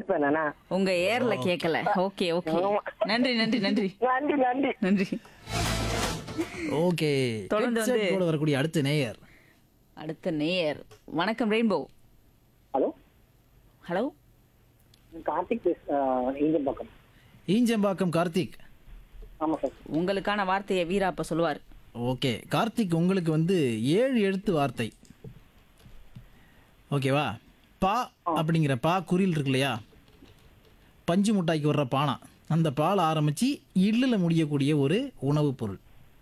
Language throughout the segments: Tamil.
கேட்பேன் நானா உங்க ஏர்ல கேட்கல ஓகே ஓகே நன்றி நன்றி நன்றி நன்றி நன்றி நன்றி ஓகே தொடர்ந்து வந்து- headset கூட வரக்கூடிய அடுத்த நேயர் அடுத்த நேயர் வணக்கம் ரெயின்போ ஹலோ ஹலோ கார்த்திக் பேச இந்தியன் பக்கம் ஈஞ்சம்பாக்கம் கார்த்திக் ஆமா சார் உங்களுக்கான வார்த்தையை வீரா அப்ப சொல்லுவார் ஓகே கார்த்திக் உங்களுக்கு வந்து ஏழு எழுத்து வார்த்தை ஓகேவா பா அப்படிங்கிற பா குறில் இருக்கு இல்லையா பஞ்சு முட்டாய்க்கு வர்ற பானா அந்த பால் ஆரம்பிச்சு இல்லில் முடியக்கூடிய ஒரு உணவுப் பொருள்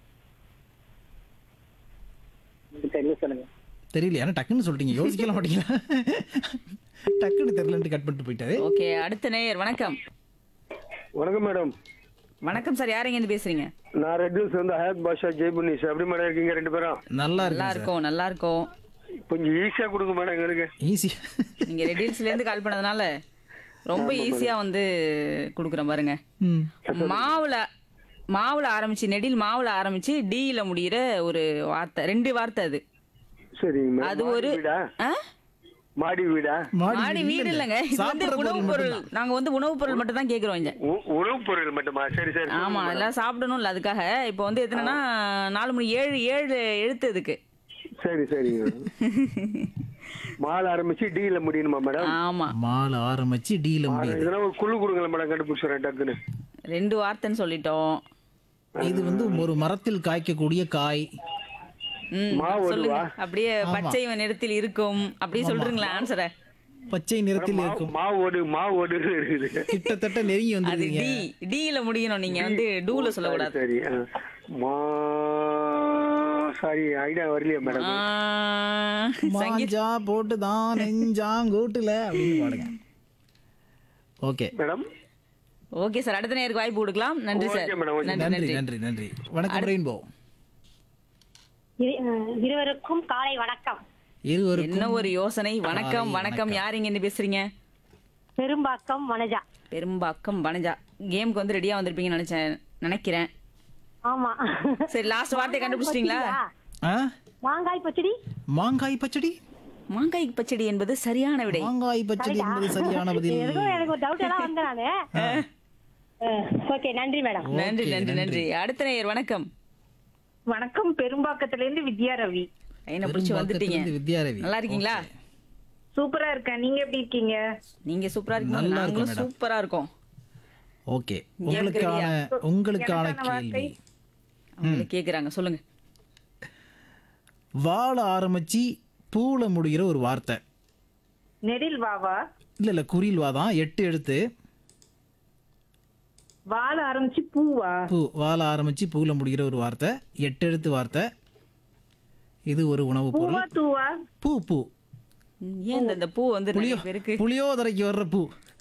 எனக்கு தெரியல சொல்லுங்க தெரியல ஏன்னா டக்குன்னு சொல்லிட்டீங்க யோசிக்கலாம் மாட்டீங்களா டக்குன்னு தெரியலன்ட்டு கட் பண்ணிட்டு போயிட்டாரு ஓகே அடுத்த நேயர் வணக்கம் வணக்கம் மேடம் வணக்கம் சார் யார் இருந்து பேசுறீங்க நான் ரெட் ஹில்ஸ் வந்து ஹயாத் பாஷா ஜெய்புனிஸ் எப்படி மேடம் இருக்கீங்க ரெண்டு பேரும் நல்லா நல்லா இருக்கு இருக்கும் நல்லா இருக்கும் கொஞ்சம் ஈஸியா கொடுங்க மேடம் எங்களுக்கு ஈஸி நீங்க ரெடில்ஸ்ல இருந்து கால் பண்ணதுனால ரொம்ப ஈஸியா வந்து குடுக்குறேன் பாருங்க ம் மாவுல மாவுல ஆரம்பிச்சு நெடில் மாவுல ஆரம்பிச்சு டீல முடியிற ஒரு வார்த்தை ரெண்டு வார்த்தை அது சரிங்க அது மேடம் ஒரு மாடி வீடா ஆ? மாடி வீடா மாடி வீடு இல்லைங்க இது வந்து சாப்பிடுற உணவுப் பொருள் பொருள் மட்டும்தான். நாங்க வந்து உணவுப் பொருள் மட்டும் தான் கேக்குறோம் இங்க உ- உணவுப் பொருள் மட்டுமா சரி சரி ஆமா எல்லாம் சாப்பிடணும்ல அதுக்காக இப்போ வந்து எத்தனைன்னா நாலு மணி ஏழு ஏழு எழுத்து இதுக்கு சரி சரிங்க மால் ஆரம்பிச்சு டீல முடியணுமா மேடம் ஆமா மாலை ஆரம்பிச்சு டீல முடியுது இதெல்லாம் ஒரு குழு கொடுங்களேன் மேடம் கண்டுபிடிச்சிடுறேன் டக்குன்னு ரெண்டு வார்த்தைன்னு சொல்லிட்டோம் இது வந்து ஒரு மரத்தில் காய்க்கக்கூடிய காய் ம், மா சொல்லுங்க ஓடுவா? அப்படியே பச்சை நிறத்தில் இருக்கும் அப்படியே சொல்றீங்களா ஆன்சரை பச்சை நிறத்தில் மா- இருக்கும் மாவு ஓடு மாவு ஓடு இருக்குது கிட்டத்தட்ட நெருங்கி அது வந்துருக்கீங்க டி டீல முடியணும் நீங்க வந்து டூல சொல்லக்கூடாது சரி ஆ. மா சாரி ஐடியா வரலையா மேடம் ஆ, சங்கீத் மாஞ்சா போட்டு தான் நெஞ்சாங்கூட்டுல அப்படின்னு பாடுங்க ஓகே மேடம் ஓகே சார் அடுத்த நேருக்கு வாய்ப்பு கொடுக்கலாம் நன்றி சார் ஓகே மேடம், ஓகே. நன்றி நன்றி நன்றி நன்றி நன்றி வணக்கம் ரெயின்போ இரு- அஹ் இருவருக்கும் காலை வணக்கம் இருவருக்கும் என்ன ஒரு யோசனை வணக்கம் வணக்கம் யார் இங்க இருந்து பேசுறீங்க பெரும்பாக்கம் வனஜா பெரும்பாக்கம் வனஜா கேமுக்கு வந்து ரெடியா வந்திருப்பீங்கன்னு நினைச்சேன் நினைக்கிறேன் ஆமா சரி லாஸ்ட் வார்த்தை கண்டுபிடிச்சிட்டீங்களா ஆ? மாங்காய் பச்சடி மாங்காய் பச்சடி மாங்காய் பச்சடி என்பது சரியான விடை மாங்காய் பச்சடி என்பது சரியான பதில் எதுக்கும் எனக்கு ஒரு டவுட் எல்லாம் வந்தேன் நானு ஓகே நன்றி மேடம் நன்றி ஓகே, நன்றி நன்றி அடுத்த நேயர் வணக்கம் வணக்கம் பெரும்பாக்கத்துல இருந்து வித்யா ரவி என்ன பிடிச்சி வந்துட்டீங்க பெரும்பாக்கத்திலிருந்து வித்யாரவி நல்லா இருக்கீங்களா சூப்பரா இருக்கேன் நீங்க எப்படி இருக்கீங்க நீங்க சூப்பரா இருக்கீங்க நல்லா நாங்களும் இருக்கோம் மேடம். சூப்பரா இருக்கோம் ஓகே உங்களுக்கான உங்களுக்கான எனக்கான வார்த்தை? கேள்வி அவங்களே கேக்குறாங்க சொல்லுங்க வாழ ஆரம்பிச்சு பூல முடிகிற ஒரு வார்த்தை நெடில் வாவா இல்ல இல்ல குறில் வாதான் எட்டு எழுத்து வாழ ஆரம்பிச்சு பூவா பூ வாழ ஆரம்பிச்சு பூல முடிகிற ஒரு வார்த்தை எட்டு எழுத்து வார்த்தை இது ஒரு உணவு பூவா பொருள் தூவா பூ பூ ம், ஏன் இந்த- இந்த பூ வந்து நிறைய பேருக்கு புளியோதரைக்கு வர்ற பூ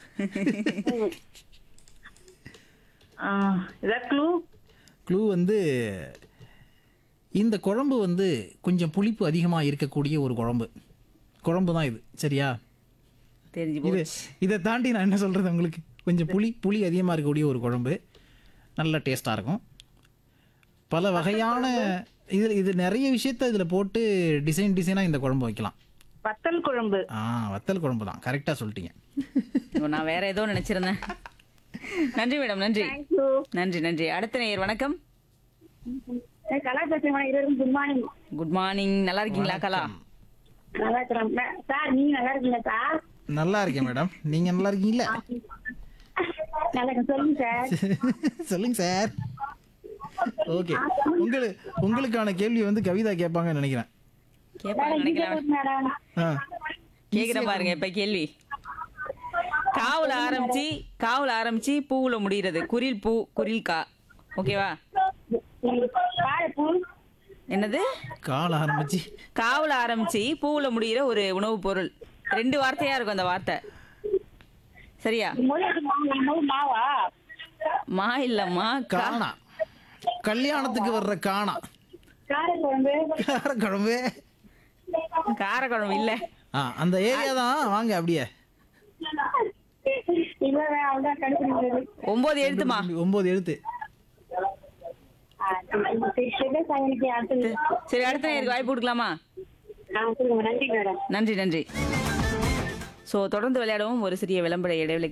இதான் க்ளூ க்ளூ வந்து இந்த குழம்பு வந்து கொஞ்சம் புளிப்பு அதிகமாக இருக்கக்கூடிய ஒரு குழம்பு குழம்பு தான் இது சரியா தெரிஞ்சு இது போச்சு இதை தாண்டி நான் என்ன சொல்கிறது உங்களுக்கு கொஞ்சம் புளி புளி அதிகமாக இருக்கக்கூடிய ஒரு குழம்பு நல்ல டேஸ்ட்டாக இருக்கும் பல வகையான இதில் இது நிறைய விஷயத்த இதில் போட்டு டிசைன் டிசைனாக இந்த குழம்பு வைக்கலாம் வத்தல் குழம்பு ஆ வத்தல் குழம்பு தான் கரெக்டாக சொல்லிட்டீங்க ஓ, நான் வேற ஏதோ நினைச்சிருந்தேன் நன்றி மேடம் நன்றி நன்றி நன்றி அடுத்த நேயர் வணக்கம் கலா பேசுறேன் இருவருக்கும் குட் மார்னிங் குட் மார்னிங் நல்லா இருக்கீங்களா கலா நல்லா இருக்கிறோம் சார் நீங்க நல்லா இருக்கீங்க சார் நல்லா இருக்கேன் மேடம் நீங்கள் நல்லா இருக்கீங்களா நல்லா இருக்கேன் சொல்லுங்க சார் சொல்லுங்க சார் ஓகே உங்களுக்கு உங்களுக்கான கேள்வி வந்து கவிதா கேட்பாங்கன்னு நினைக்கிறேன் கேட்பாங்க நினைக்கலாம் மேடம் ஆ கேக்குறேன் பாருங்க இப்ப கேள்வி காவுல ஆரம்பிச்சு காவுல ஆரம்பிச்சு பூவுல முடிகிறது குரில் பூ குரில் கா ஓகேவா வாழைப்பூ என்னது கால் ஆரம்பிச்சு காவுல ஆரம்பிச்சு பூவுல முடிகிற ஒரு உணவுப் பொருள் ரெண்டு வார்த்தையா இருக்கும் அந்த வார்த்தை சரியா மொழி மொழி மாவா மா இல்லம்மா கா காணா கல்யாணத்துக்கு வர்ற காணா காரக்குழம்பு காரக்குழம்பு காரக்குழம்பு இல்ல ஆ அந்த ஏரியா தான் வாங்க அப்படியே இல்ல அவ்வளவுதான் கண்டுபிடிக்கிறது ஒன்பது எழுத்துமா ஒன்பது எழுத்து எனக்கு அடுத்தது சரி அடுத்த நேருக்கு வாய்ப்பு கொடுக்கலாமா ஆ சொல்லுங்க நன்றி மேடம் நன்றி நன்றி ஸோ தொடர்ந்து விளையாடவும் ஒரு சிறிய விளம்பர இடைவெளி